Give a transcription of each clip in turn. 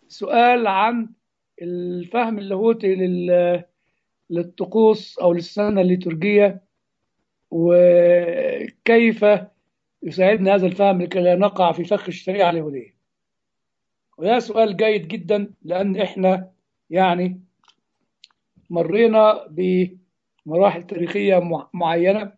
سؤال عن الفهم اللاهوتي لل- للطقوس أو للسنة الليتورجية وكيف يساعدنا هذا الفهم لكي لا نقع في فخ الشريعة اليهودية وده سؤال جيد جدا لأن إحنا يعني مرينا بمراحل تاريخية مع- معينة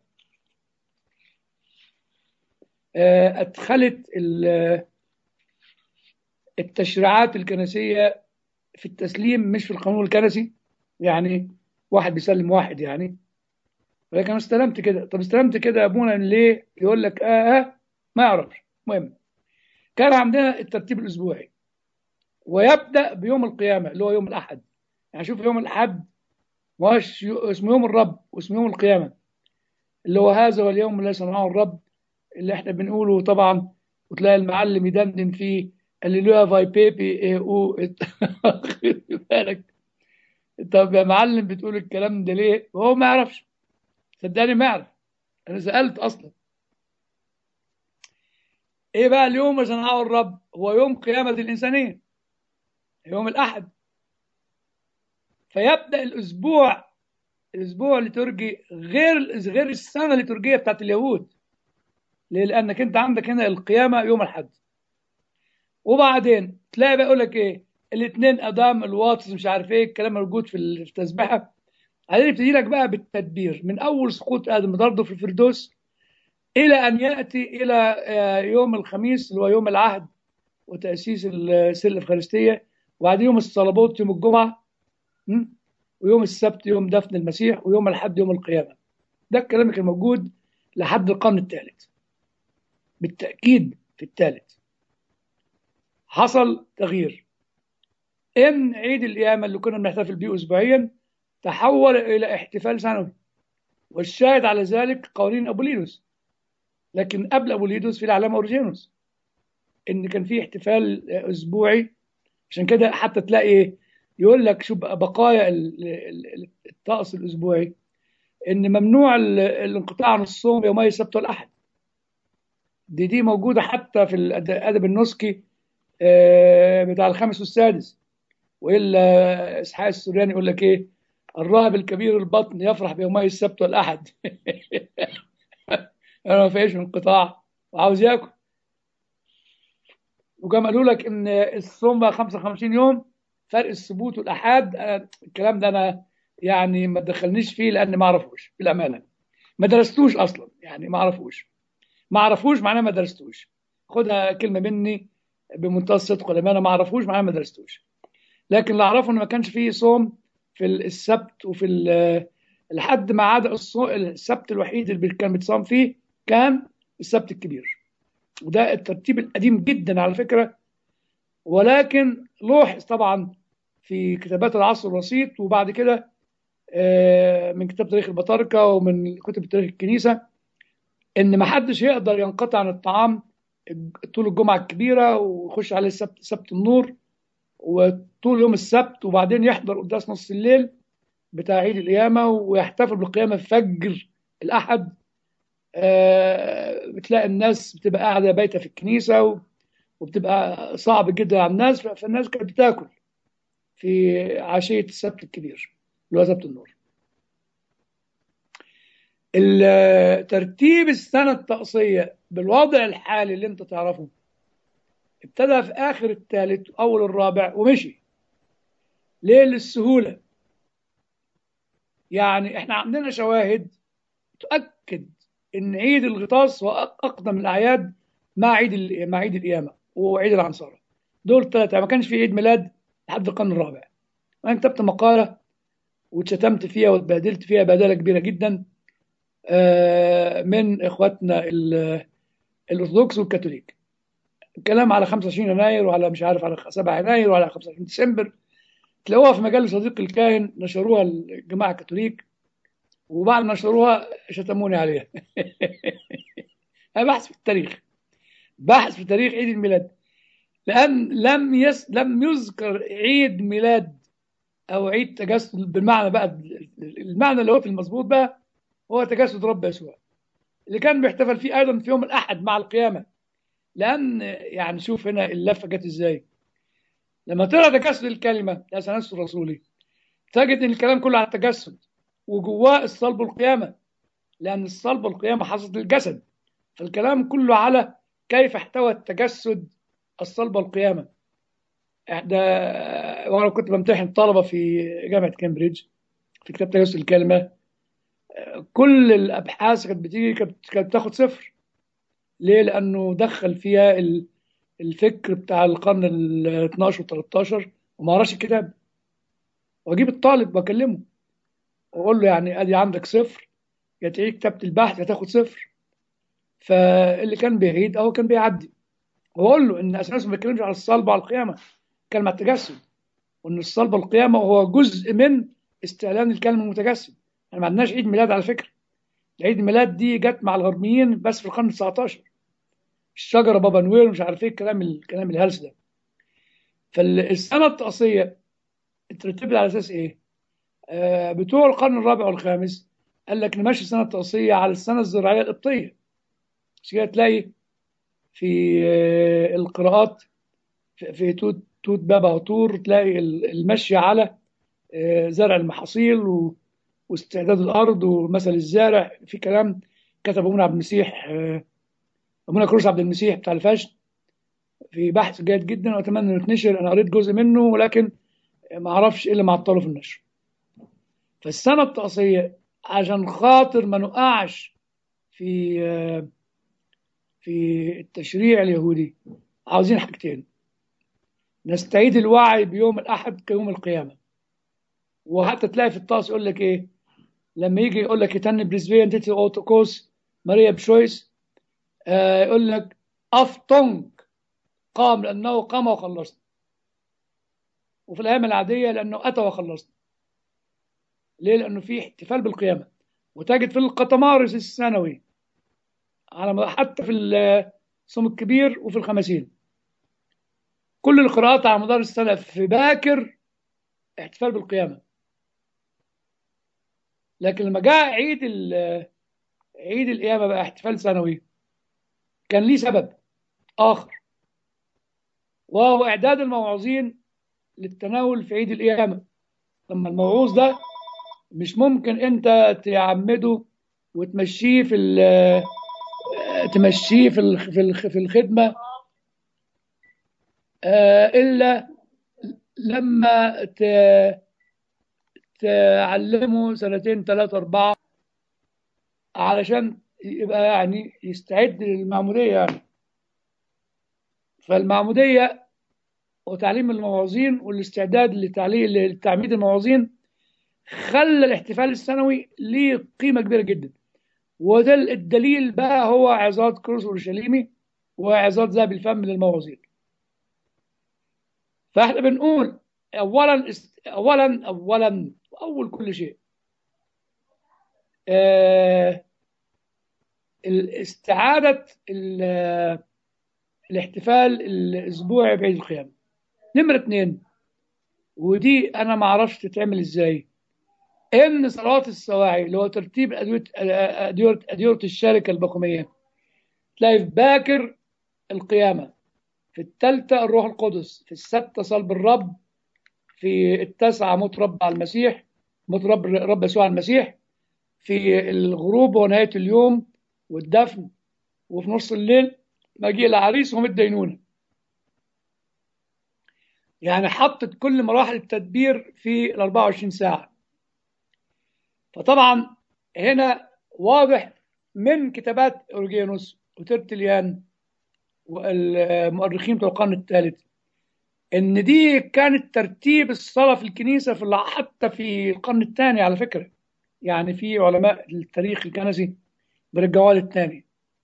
آه، أدخلت ال- التشريعات الكنسية في التسليم مش في القانون الكنسي يعني واحد بيسلم واحد يعني ولكن أنا استلمت كده طب استلمت كده يا ابونا ليه يقول لك اه اه ما يعرفش المهم كان عندنا الترتيب الاسبوعي ويبدا بيوم القيامه اللي هو يوم الاحد يعني شوف يوم الاحد مش اسمه يوم الرب واسمه يوم القيامه اللي هو هذا واليوم الذي صنعه الرب اللي احنا بنقوله طبعا وتلاقي المعلم يدندن فيه هللويا فاي بيبي ايه او خد بالك طب يا معلم بتقول الكلام ده ليه؟ وهو ما يعرفش صدقني ما يعرف انا سالت اصلا ايه بقى اليوم اللي صنعه الرب؟ هو يوم قيامه الانسانيه يوم الاحد فيبدا الاسبوع الاسبوع الليتورجي غير غير السنه الليتورجيه بتاعت اليهود ليه؟ لانك انت عندك هنا القيامه يوم الاحد وبعدين تلاقي بقى يقول لك ايه الاثنين ادام الواطس مش عارف ايه الكلام موجود في التسبيحه بعدين يبتدي لك بقى بالتدبير من اول سقوط ادم برضه في الفردوس الى ان ياتي الى آه، يوم الخميس اللي هو يوم العهد وتاسيس السر الافخارستيه وبعدين يوم الصلبوت يوم الجمعه م? ويوم السبت يوم دفن المسيح ويوم الاحد يوم القيامه ده الكلام اللي كان موجود لحد القرن الثالث بالتاكيد في الثالث حصل تغيير ان عيد القيامه اللي كنا بنحتفل به اسبوعيا تحول الى احتفال سنوي والشاهد على ذلك قوانين ابوليدوس لكن قبل ابوليدوس في العلامه اورجينوس ان كان في احتفال اسبوعي عشان كده حتى تلاقي يقول لك شو بقايا ال- ال- الطقس الاسبوعي ان ممنوع ال- الانقطاع عن الصوم يومي السبت والاحد دي دي موجوده حتى في الادب النسكي آه، بتاع الخامس والسادس والا اسحاق السورياني يقول لك ايه الراهب الكبير البطن يفرح بيومي السبت والاحد انا ما فيش انقطاع وعاوز ياكل وكما قالوا لك ان الصوم بقى 55 يوم فرق السبوت والاحاد أنا الكلام ده انا يعني ما تدخلنيش فيه لان ما اعرفوش بالامانه ما درستوش اصلا يعني ما اعرفوش ما اعرفوش معناه ما درستوش خدها كلمه مني بمنتهى الصدق والامانه ما اعرفوش معناه ما درستوش لكن اللي اعرفه ان ما كانش فيه صوم في السبت وفي ال- لحد ما عاد الصو- السبت الوحيد اللي كان بيتصام فيه كان السبت الكبير وده الترتيب القديم جدا على فكره ولكن لوحظ طبعا في كتابات العصر الوسيط وبعد كده آه، من كتاب تاريخ البطاركه ومن كتب تاريخ الكنيسه ان ما حدش يقدر ينقطع عن الطعام طول الجمعه الكبيره ويخش عليه السبت سبت النور وطول يوم السبت وبعدين يحضر قداس نص الليل بتاع عيد القيامه ويحتفل بالقيامه في فجر الاحد آه، بتلاقي الناس بتبقى قاعده بايته في الكنيسه و- وبتبقى صعب جدا على الناس فالناس كانت بتاكل في عشيه السبت الكبير اللي هو سبت النور. ال- ترتيب السنه الطقسيه بالوضع الحالي اللي انت تعرفه ابتدى في اخر الثالث واول الرابع ومشي. ليه؟ للسهوله. يعني احنا عندنا شواهد تؤكد ان عيد الغطاس هو أق- اقدم الاعياد مع عيد ال- مع عيد القيامه وعيد العنصره. دول ثلاثه ما كانش في عيد ميلاد لحد القرن الرابع. انا كتبت مقاله واتشتمت فيها واتبهدلت فيها بهدله كبيره جدا آه، من اخواتنا ال- الارثوذكس والكاثوليك. الكلام على 25 يناير وعلى مش عارف على 7 يناير وعلى 25 ديسمبر تلاقوها في مجال صديق الكاهن نشروها الجماعه الكاثوليك وبعد ما نشروها شتموني عليها. انا بحث في التاريخ بحث في تاريخ عيد الميلاد لان لم يس لم يذكر عيد ميلاد او عيد تجسد بالمعنى بقى المعنى اللي هو في المظبوط بقى هو تجسد رب يسوع اللي كان بيحتفل فيه ايضا في يوم الاحد مع القيامه لان يعني شوف هنا اللفه جت ازاي لما تقرا تجسد الكلمه يا سنس الرسولي تجد ان الكلام كله على التجسد وجواه الصلب والقيامه لان الصلب والقيامه حصلت للجسد فالكلام كله على كيف احتوى التجسد الصلب والقيامه ده وانا كنت بمتحن طلبه في جامعه كامبريدج في كتاب تجسد الكلمه كل الابحاث كانت بتيجي كانت كانت بتاخد صفر ليه؟ لانه دخل فيها الفكر بتاع القرن ال 12 و 13 وما قراش الكتاب واجيب الطالب واكلمه واقول له يعني ادي عندك صفر يا تعيد كتابه البحث يا تاخد صفر فاللي كان بيعيد اهو كان بيعدي واقول له ان اساسا ما بيتكلمش على الصلب وعلى القيامه كلمه التجسد وان الصلب والقيامه هو جزء من استعلان الكلمه المتجسد احنا ما عندناش عيد ميلاد على فكره عيد الميلاد دي جت مع الغربيين بس في القرن 19 الشجره بابا نويل ومش عارف ايه الكلام الكلام الهلس ده فالسنه التقصيه اترتبت على اساس ايه؟ آه بتوع القرن الرابع والخامس قال لك نمشي السنه التقصيه على السنه الزراعيه القبطيه مش كده تلاقي في آه القراءات في, في توت توت بابا وطور تلاقي المشي على آه زرع المحاصيل و واستعداد الارض ومثل الزارع في كلام كتبه ابونا عبد المسيح ابونا كروس عبد المسيح بتاع الفشل في بحث جيد جدا واتمنى انه يتنشر انا قريت جزء منه ولكن ما اعرفش ايه اللي معطله في النشر فالسنه التقصيه عشان خاطر ما نقعش في في التشريع اليهودي عاوزين حاجتين نستعيد الوعي بيوم الاحد كيوم القيامه وحتى تلاقي في الطقس يقول لك ايه لما يجي يقول لك يتن بريزبيان تيتي اوتوكوس ماريا بشويس آه يقول لك افطنج قام لانه قام وخلصنا وفي الايام العاديه لانه اتى وخلصنا ليه لانه في احتفال بالقيامه وتجد في القطمارس السنوي على حتى في الصوم الكبير وفي الخمسين كل القراءات على مدار السنه في باكر احتفال بالقيامه لكن لما جاء عيد عيد القيامه بقى احتفال سنوي كان ليه سبب اخر وهو اعداد الموعوظين للتناول في عيد القيامه لما الموعوظ ده مش ممكن انت تعمده وتمشيه في تمشيه في في الخدمه الا لما تعلمه سنتين ثلاثة أربعة علشان يبقى يعني يستعد للمعمودية يعني فالمعمودية وتعليم الموعظين والاستعداد لتعليم لتعميد الموعظين خلى الاحتفال السنوي ليه قيمة كبيرة جدا وده الدليل بقى هو عظات كروس اورشليمي وعظات ذهب الفم للموعظين فاحنا بنقول اولا اولا اولا اول كل شيء آه استعادة الاحتفال الاسبوعي بعيد القيامة نمرة اثنين ودي انا ما اعرفش تتعمل ازاي ان صلاة السواعي اللي هو ترتيب أديرة, أديرة الشركة البقومية تلاقي في باكر القيامة في الثالثة الروح القدس في السادسة صلب الرب في التاسعة موت رب على المسيح موت رب رب يسوع المسيح في الغروب ونهاية اليوم والدفن وفي نص الليل مجيء العريس وهم الدينونة يعني حطت كل مراحل التدبير في ال 24 ساعة فطبعا هنا واضح من كتابات أورجينوس وترتليان والمؤرخين بتوع القرن الثالث ان دي كانت ترتيب الصلاه في الكنيسه في حتى في القرن الثاني على فكره يعني في علماء التاريخ الكنسي بيرجعوها للثاني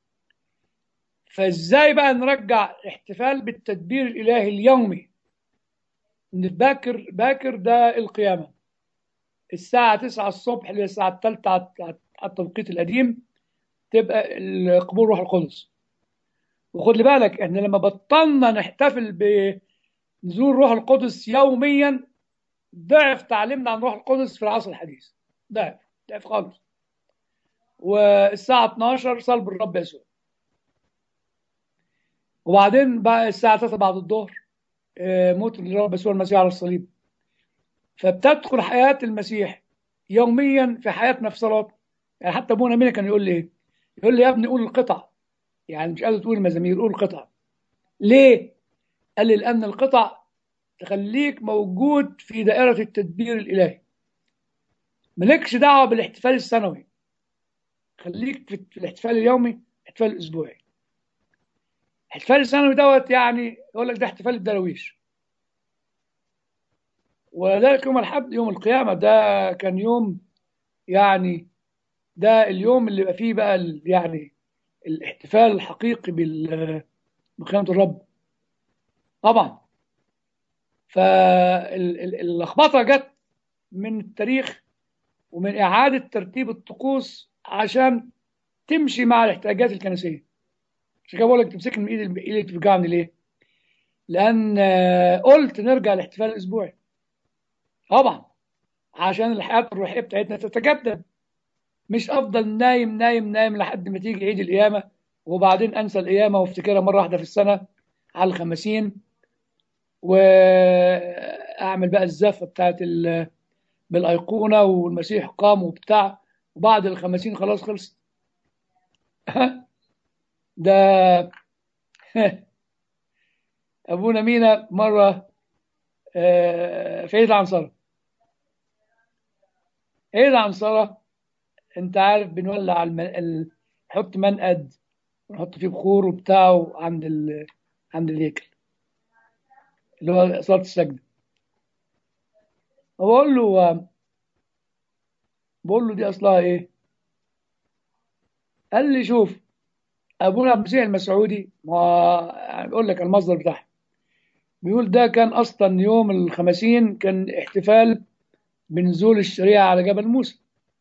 فازاي بقى نرجع الاحتفال بالتدبير الالهي اليومي ان باكر باكر ده القيامه الساعه 9 الصبح للساعه الثالثه على التوقيت القديم تبقى قبول روح القدس وخد لي بالك احنا لما بطلنا نحتفل بنزول روح القدس يوميا ضعف تعليمنا عن روح القدس في العصر الحديث ضعف ضعف خالص والساعة 12 صلب الرب يسوع وبعدين بقى الساعة 3 بعد الظهر آه، موت الرب يسوع المسيح على الصليب فبتدخل حياة المسيح يوميا في حياتنا في صلاة يعني حتى ابونا مينا كان يقول لي ايه يقول لي يا ابني قول القطع يعني مش قادر تقول المزامير قول القطع ليه قال لي لان القطع تخليك موجود في دائرة التدبير الإلهي مالكش دعوة بالاحتفال السنوي خليك في في الاحتفال اليومي الاحتفال الأسبوعي الاحتفال السنوي دوت يعني يقول لك ده احتفال الدراويش وذلك يوم الحد يوم القيامة ده كان يوم يعني ده اليوم اللي يبقى فيه بقى ال- يعني الاحتفال الحقيقي بال- بقيامة الرب طبعا فاللخبطة جت من التاريخ ومن إعادة ترتيب الطقوس عشان تمشي مع الاحتياجات الكنسية عشان كده بقول لك تمسكني من ايدي ايدي اللي بتوجعني ليه؟ لأن آه، قلت نرجع الاحتفال الأسبوعي طبعا عشان الحياة الروحية بتاعتنا تتجدد مش أفضل نايم نايم نايم لحد ما تيجي عيد القيامة وبعدين أنسى القيامة وافتكرها مرة واحدة في السنة على الخمسين وأعمل بقى الزفة بتاعت ال- بالأيقونة والمسيح قام وبتاع وبعد الخمسين خلاص خلصت ده أبونا مينا مرة آه، في عيد العنصرة عيد العنصرة أنت عارف بنولع الم... ال... نحط منقد ونحط فيه بخور وبتاع عند ال... عند الهيكل اللي هو صلاة السجدة بقول له بقول له دي أصلها إيه؟ قال لي شوف أبونا عبد المسيح المسعودي ما يعني بقول لك المصدر بتاعه بيقول ده كان أصلا يوم الخمسين كان احتفال بنزول الشريعة على جبل موسى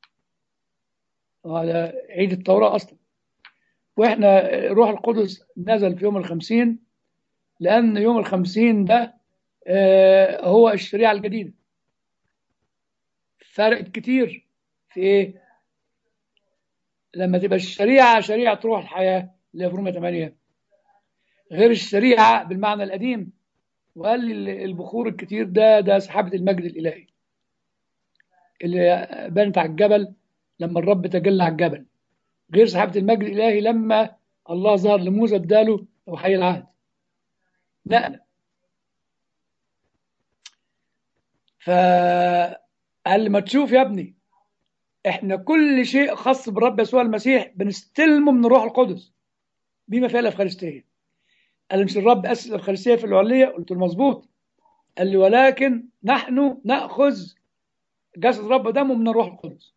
وهذا عيد التوراة أصلا وإحنا روح القدس نزل في يوم الخمسين لأن يوم الخمسين ده آه، هو الشريعة الجديدة فرقت كتير في إيه؟ لما تبقى الشريعة شريعة روح الحياة اللي هي في رومية 8 غير الشريعة بالمعنى القديم وقال لي البخور الكتير ده ده سحابة المجد الإلهي اللي بانت على الجبل لما الرب تجلى على الجبل غير سحابة المجد الإلهي لما الله ظهر لموسى اداله وحي العهد نقلة فقال لي ما تشوف يا ابني احنا كل شيء خاص بالرب يسوع المسيح بنستلمه من الروح القدس بما فيها الافخارستيه قال لي مش الرب اسس الافخارستيه في العليه قلت له مظبوط قال لي ولكن نحن ناخذ جسد الرب ودمه من الروح القدس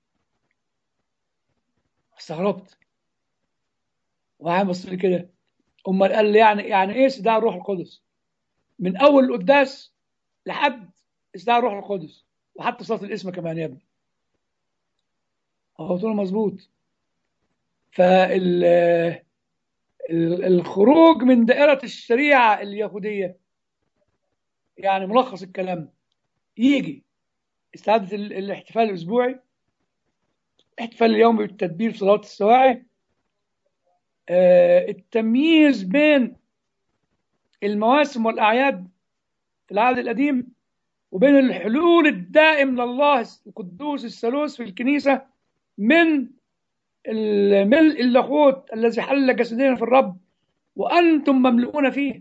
استغربت وقعد بص لي كده امال قال لي يعني يعني ايه استدعاء الروح القدس من اول القداس لحد استدعاء الروح القدس وحتى صلاه الاسم كمان يا ابني هو قلت له مظبوط فال ال- الخروج من دائرة الشريعة اليهودية يعني ملخص الكلام يجي استعادة ال- الاحتفال الأسبوعي الاحتفال اليومي بالتدبير في صلاة السواعي آه، التمييز بين المواسم والأعياد في العهد القديم وبين الحلول الدائم لله القدوس الثالوث في الكنيسة من الملء اللاهوت الذي حل جسدنا في الرب وأنتم مملؤون فيه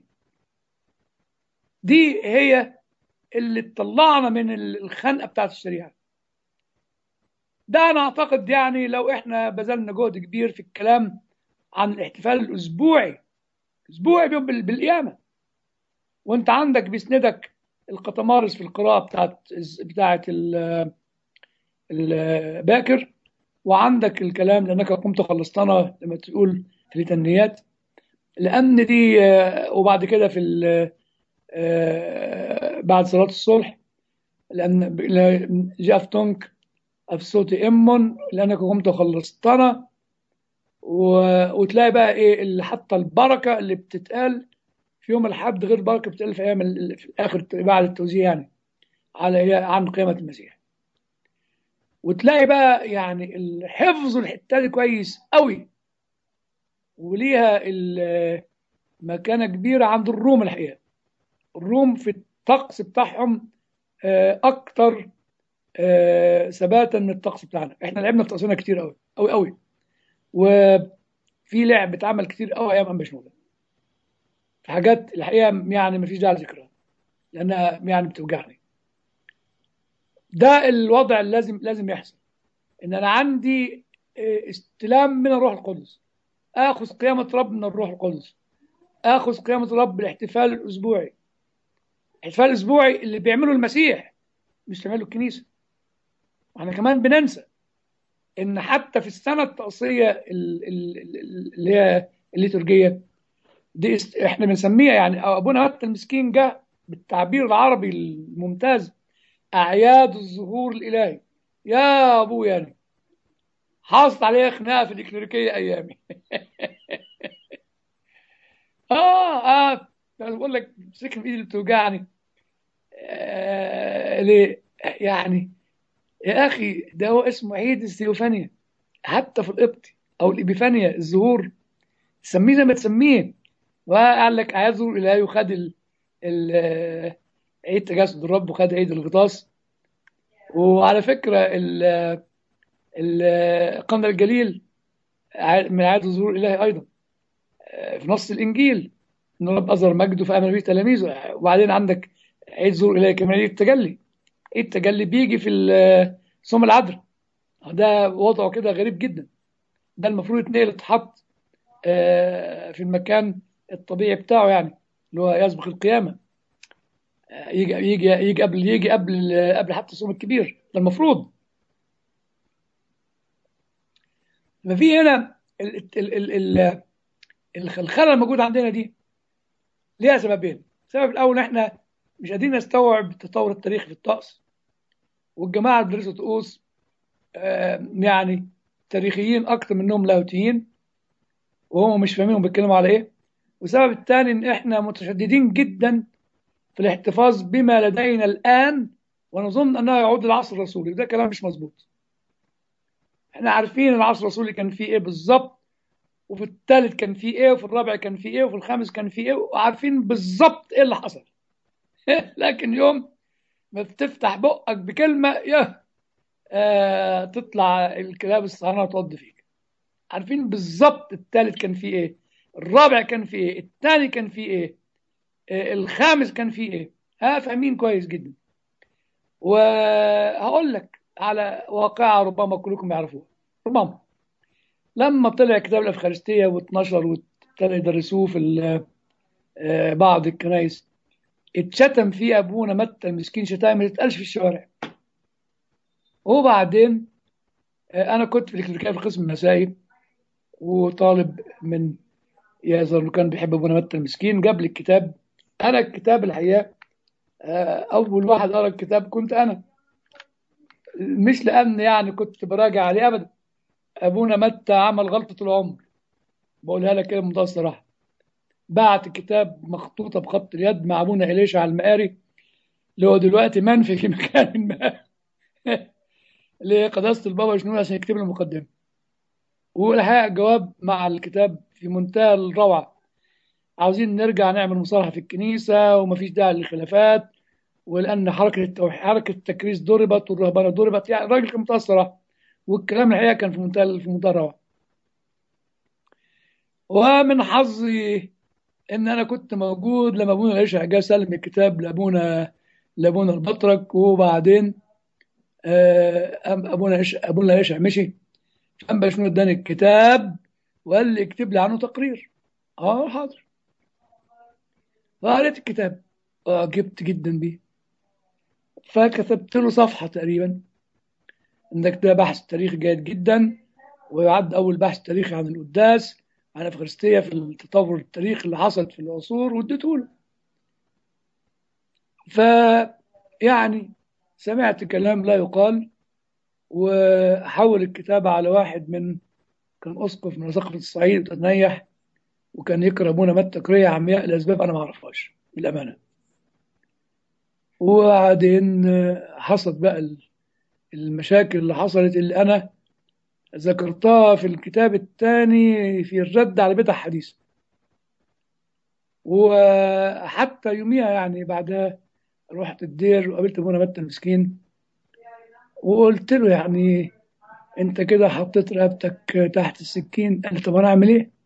دي هي اللي تطلعنا من الخنقة بتاعت الشريعة ده أنا أعتقد يعني لو إحنا بذلنا جهد كبير في الكلام عن الاحتفال الأسبوعي أسبوعي بيوم بال- بالقيامة وأنت عندك بيسندك القطمارس في القراءة بتاعت بتاعت ال- الباكر وعندك الكلام لأنك قمت خلصتنا لما تقول في التنيات لأن دي آه، وبعد كده في ال- آه، بعد صلاة الصلح لأن ب- جاء تونك في صوت إمون لأنك قمت خلصتنا و- وتلاقي بقى إيه اللي حتى البركة اللي بتتقال في يوم الحد غير بركة بتتقال في أيام ال- في آخر بعد التوزيع يعني على هي عن قيامة المسيح وتلاقي بقى يعني الحفظ الحتة دي كويس قوي وليها ال- مكانة كبيرة عند الروم الحقيقة الروم في الطقس بتاعهم آه، اكتر آه، ثباتا من الطقس بتاعنا احنا لعبنا في طقسنا كتير قوي قوي قوي وفي لعب اتعمل كتير قوي ايام ام بشنوده في حاجات الحقيقه يعني مفيش داعي لذكرها لانها يعني بتوجعني ده الوضع اللي لازم لازم يحصل ان انا عندي آه، استلام من الروح القدس اخذ قيامه رب من الروح القدس اخذ قيامه رب الاحتفال الاسبوعي الاحتفال الاسبوعي اللي بيعمله المسيح مش بتعمله الكنيسه واحنا كمان بننسى ان حتى في السنه الطقسيه ال- ال- ال- اللي هي الليتورجيه دي است- احنا بنسميها يعني ابونا متى المسكين جه بالتعبير العربي الممتاز اعياد الظهور الالهي يا ابويا يعني حاصل عليها خناقه في الإكليريكية ايامي اه اه انا بقول لك امسكني بايدي اللي بتوجعني آه ليه يعني يا اخي ده هو اسمه عيد الثيوفانيا حتى في القبطي او الابيفانيا الظهور سميه زي ما تسميه وقال لك اعياد ظهور الهي وخد ال ال آه، عيد تجسد الرب وخد عيد الغطاس وعلى فكره ال ال- قمر الجليل ع- من اعياد الظهور الالهي ايضا آه، في نص الانجيل ان الرب اظهر مجده فامن به تلاميذه وبعدين عندك عيد ظهور الهي كمان عيد التجلي عيد التجلي بيجي في ال- صوم العذراء ده وضعه كده غريب جدا ده المفروض يتنقل يتحط آه، في المكان الطبيعي بتاعه يعني اللي هو يسبق القيامه آه، يجي يجي يجي قبل يجي قبل قبل حتى الصوم الكبير ده المفروض ففي هنا ال- ال- ال- ال- الخلخله الموجوده عندنا دي ليها سببين السبب الاول احنا مش قادرين نستوعب التطور التاريخي في الطقس والجماعه اللي بيدرسوا طقوس آه، يعني تاريخيين اكتر منهم لاهوتيين وهم مش فاهمين هم بيتكلموا على ايه والسبب الثاني ان احنا متشددين جدا في الاحتفاظ بما لدينا الان ونظن انه يعود للعصر الرسولي وده كلام مش مظبوط احنا عارفين العصر الرسولي كان فيه ايه بالظبط وفي الثالث كان فيه ايه وفي الرابع كان فيه ايه وفي الخامس كان فيه ايه وعارفين بالظبط ايه اللي حصل لكن يوم ما بتفتح بقك بكلمه يا آه تطلع الكلاب الصهاينه تقض فيك عارفين بالظبط الثالث كان فيه ايه الرابع كان فيه ايه الثاني كان فيه ايه آه الخامس كان فيه ايه ها فاهمين كويس جدا وهقول لك على واقعة ربما كلكم يعرفوها ربما لما طلع كتاب الأفخارستية واتنشر وابتدى يدرسوه في ال- آه، بعض الكنائس اتشتم فيه أبونا متى المسكين شتائم ما تتقالش في الشوارع وبعدين آه، أنا كنت في الإكليريكية في قسم المسائي وطالب من يظهر إنه كان بيحب أبونا متى المسكين جاب لي الكتاب أنا الكتاب الحقيقة آه، أول واحد قرأ الكتاب كنت أنا مش لأن يعني كنت براجع عليه أبدا أبونا متى عمل غلطة العمر بقولها لك كده بمنتهى الصراحة بعت كتاب مخطوطة بخط اليد مع أبونا إليشع على المقاري اللي هو دلوقتي منفي في مكان ما لقداسة البابا شنو عشان يكتب له المقدمة والحقيقة جواب مع الكتاب في منتهى الروعة عاوزين نرجع نعمل مصالحة في الكنيسة ومفيش داعي للخلافات ولأن حركة التوحيد حركة التكريس ضربت والرهبنة ضربت يعني الراجل كان منتهى الصراحة والكلام الحقيقة كان في منتهى في منتهى الروعة ومن حظي ان انا كنت موجود لما ابونا الاشع جه سلم الكتاب لابونا لابونا البطرك وبعدين آه، أم- ابونا إش- ابونا الاشع مشي فقام باشمهندس اداني الكتاب وقال لي اكتب لي عنه تقرير اه حاضر فقريت الكتاب اعجبت جدا بيه فكتبت له صفحه تقريبا انك ده بحث تاريخي جيد جدا ويعد اول بحث تاريخي عن القداس عن افغانستيا في التطور التاريخي اللي حصل في العصور واديته له ف يعني سمعت كلام لا يقال وحول الكتابة على واحد من كان أسقف من أساقفة الصعيد وتنيح وكان يقرأ أبونا متى قرية عمياء لأسباب أنا ما أعرفهاش بالأمانة وبعدين آه، حصلت بقى ال- المشاكل اللي حصلت اللي أنا ذكرتها في الكتاب الثاني في الرد على بدع حديث وحتى يوميها يعني بعدها رحت الدير وقابلت ابونا متى المسكين وقلت له يعني انت كده حطيت رقبتك تحت السكين قال لي طب انا اعمل ايه؟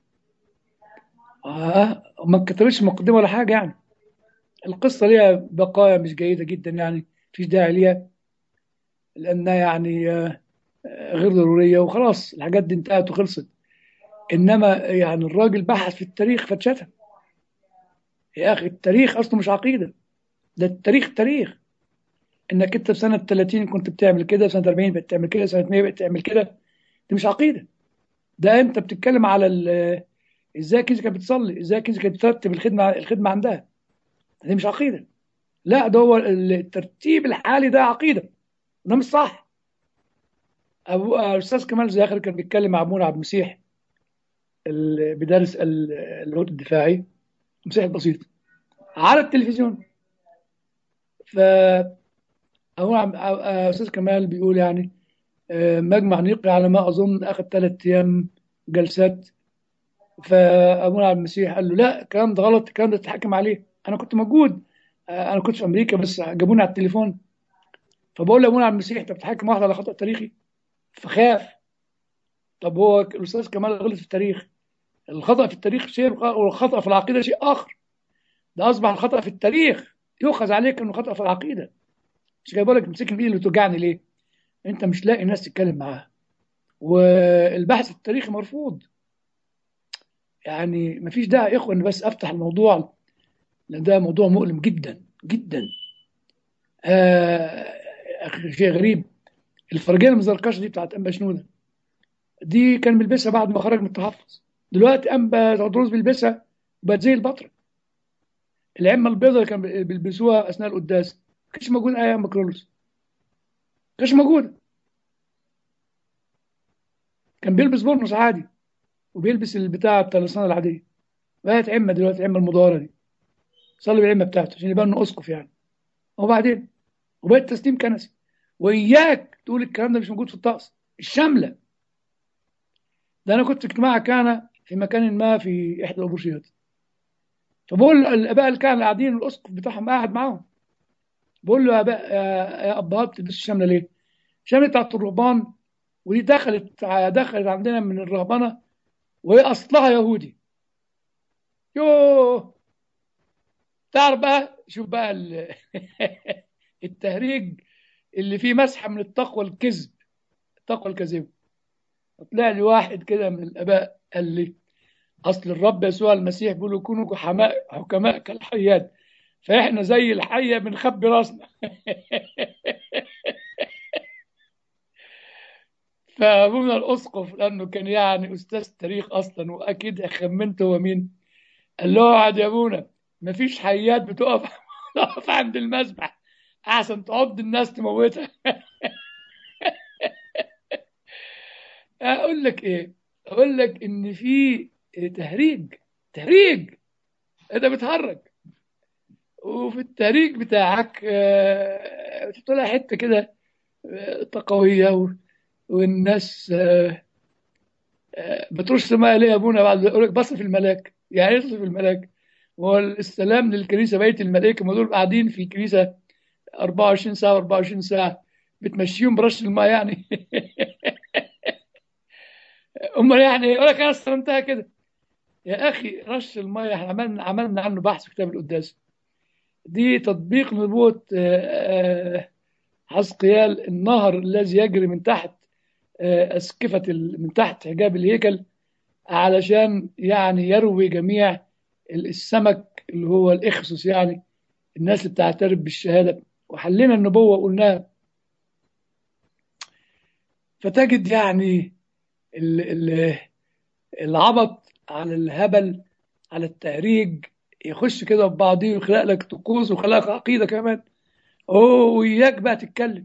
اه ما كتبش مقدمه ولا حاجه يعني القصه ليها بقايا مش جيده جدا يعني مفيش داعي ليها لانها يعني آه، آه، غير ضروريه وخلاص الحاجات دي انتهت وخلصت انما يعني الراجل بحث في التاريخ فاتشتم يا اخي التاريخ اصله مش عقيده ده التاريخ تاريخ انك انت في سنه 30 كنت بتعمل كده في سنه 40 بقيت تعمل كده سنه 100 بقيت تعمل كده دي مش عقيده ده انت بتتكلم على ال- ازاي الكنيسه كانت بتصلي ازاي الكنيسه كانت بترتب الخدمه الخدمه عندها دي مش عقيده لا ده هو الترتيب الحالي ده عقيده ده مش صح ابو الاستاذ كمال زاخر كان بيتكلم مع ابونا عبد المسيح اللي بيدرس ال- اللاهوت الدفاعي المسيح البسيط على التلفزيون ف هو عم- آه، استاذ كمال بيقول يعني آه، مجمع نيقي على ما اظن اخذ ثلاث ايام جلسات فابونا عبد المسيح قال له لا الكلام ده غلط الكلام ده تتحكم عليه انا كنت موجود آه، انا كنت في امريكا بس جابوني على التليفون فبقول لابونا عبد المسيح انت بتحكم واحد على خطا تاريخي فخاف طب هو الاستاذ كمال غلط في التاريخ الخطا في التاريخ شيء والخطا في العقيده شيء اخر ده اصبح الخطا في التاريخ يؤخذ عليك انه خطا في العقيده مش جاي بقول لك تمسكني بايدي اللي توجعني ليه انت مش لاقي ناس تتكلم معاها والبحث التاريخي مرفوض يعني مفيش داعي يا اخوه ان بس افتح الموضوع لان ده موضوع مؤلم جدا جدا آه أخي، شيء غريب الفرجيه المزركشه دي بتاعت انبا شنوده دي كان بيلبسها بعد ما خرج من التحفظ دلوقتي انبا تودروس بيلبسها وبقت زي البطرة العمه البيضاء اللي كان بيلبسوها اثناء القداس ما كانش موجود ايام مكرولوس ما كانش موجوده كان بيلبس بورنوس عادي وبيلبس البتاع بتاع اللسان العاديه بقت عمه دلوقتي العمه المدوره دي صلي بالعمه بتاعته عشان يبقى انه اسقف يعني وبعدين وبقت تسليم كنسي واياك تقول الكلام ده مش موجود في الطقس الشامله ده انا كنت في اجتماع كان في مكان ما في احدى الابوشيات فبقول الاباء اللي كانوا قاعدين الاسقف بتاعهم قاعد معاهم بقول له يا اباء يا يا ابهات تلبسوا الشامله ليه؟ الشامله بتاعت الرهبان ودي دخلت دخلت عندنا من الرهبنه وهي اصلها يهودي يوه تعرف بقى شوف بقى ال- التهريج اللي فيه مسحه من التقوى الكذب التقوى الكذب طلع لي واحد كده من الاباء قال لي اصل الرب يسوع المسيح بيقول كونوا حماء حكماء كالحيات فاحنا زي الحيه بنخبي راسنا فابونا الاسقف لانه كان يعني استاذ تاريخ اصلا واكيد خمنت هو مين قال له اقعد يا ابونا مفيش حيات بتقف تقف عند المذبح احسن تعض الناس تموتها اقول لك ايه اقول لك ان في تهريج تهريج انت بتهرج وفي التهريج بتاعك آه، بتحط لها حته كده آه، تقويه و- والناس آه، آه، بترش ماء ليه يا ابونا بعد يقول لك بصرف الملاك يعني ايه تصرف الملاك هو السلام للكنيسه بيت الملائكه ما دول قاعدين في الكنيسه 24 ساعه 24 ساعه بتمشيهم برش الماء يعني امال يعني يقول لك انا استلمتها كده يا اخي رش الماء احنا عملنا عملنا عنه بحث في كتاب القداس دي تطبيق نبوة آه، آه، حزقيال النهر الذي يجري من تحت آه، أسقفة ال- من تحت حجاب الهيكل علشان يعني يروي جميع ال- السمك اللي هو الإخسوس يعني الناس اللي بتعترف بالشهادة وحلينا النبوة وقلناها فتجد يعني ال- ال- العبط على الهبل على التهريج يخش كده في بعضيه ويخلق لك طقوس ويخلق لك عقيدة كمان اوه وياك بقى تتكلم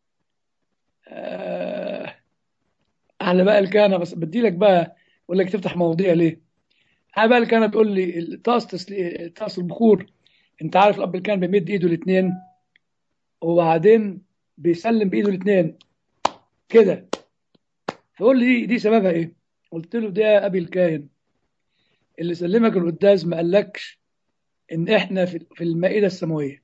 آه على بقى الكهنة بس بدي لك بقى اقول لك تفتح مواضيع ليه على بقى الكهنة تقول لي الطقس تسلي- طقس البخور انت عارف الاب الكهنة بيمد ايده الاثنين وبعدين بيسلم بايده الاثنين كده فقول لي دي, دي سببها ايه قلت له ده ابي الكاهن اللي سلمك القداس ما قالكش ان احنا في في المائده السماويه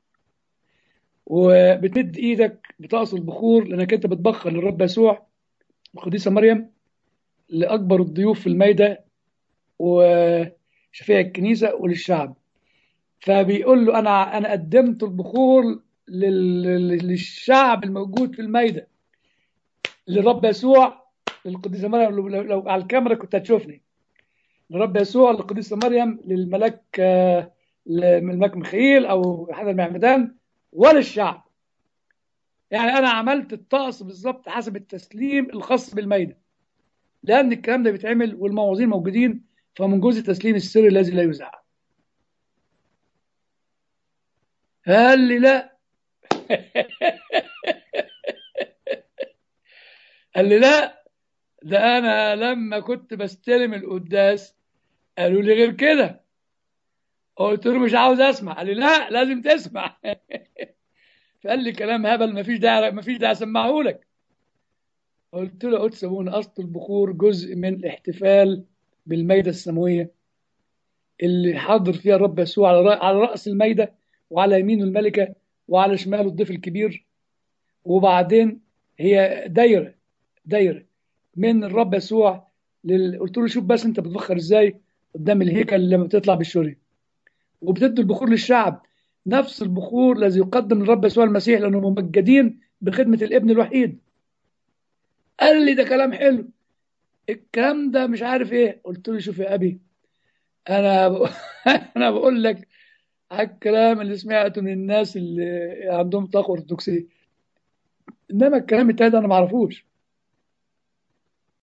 وبتمد ايدك بتعصر البخور لانك انت بتبخر للرب يسوع القديسه مريم لاكبر الضيوف في المائده وشفيع الكنيسه وللشعب فبيقول له انا انا قدمت البخور لل- للشعب الموجود في المائده للرب يسوع للقديسه مريم لو, لو, لو على الكاميرا كنت هتشوفني للرب يسوع للقديسه مريم للملاك آه، للملاك ميخائيل او حدا المعمدان وللشعب يعني انا عملت الطقس بالظبط حسب التسليم الخاص بالمائده لان الكلام ده بيتعمل والمواعظين موجودين فمن جزء تسليم السر الذي لا يزعل قال لي لا قال لي لا ده انا لما كنت بستلم القداس قالوا لي غير كده قلت له مش عاوز اسمع قال لي لا لازم تسمع فقال لي كلام هبل مفيش داعي مفيش داعي اسمعه لك قلت له قدس ابونا اصل البخور جزء من الاحتفال بالمائده السماويه اللي حاضر فيها الرب يسوع على رأ- على راس المائده وعلى يمينه الملكه وعلى شماله الضيف الكبير وبعدين هي دايره دايره من الرب يسوع لل... قلت له شوف بس انت بتبخر ازاي قدام الهيكل لما بتطلع بالشوري وبتدي البخور للشعب نفس البخور الذي يقدم للرب يسوع المسيح لانه ممجدين بخدمه الابن الوحيد قال لي ده كلام حلو الكلام ده مش عارف ايه قلت له شوف يا ابي انا ب... انا بقول لك على الكلام اللي سمعته من الناس اللي عندهم طاقه ارثوذكسيه انما الكلام التاني ده انا ما اعرفوش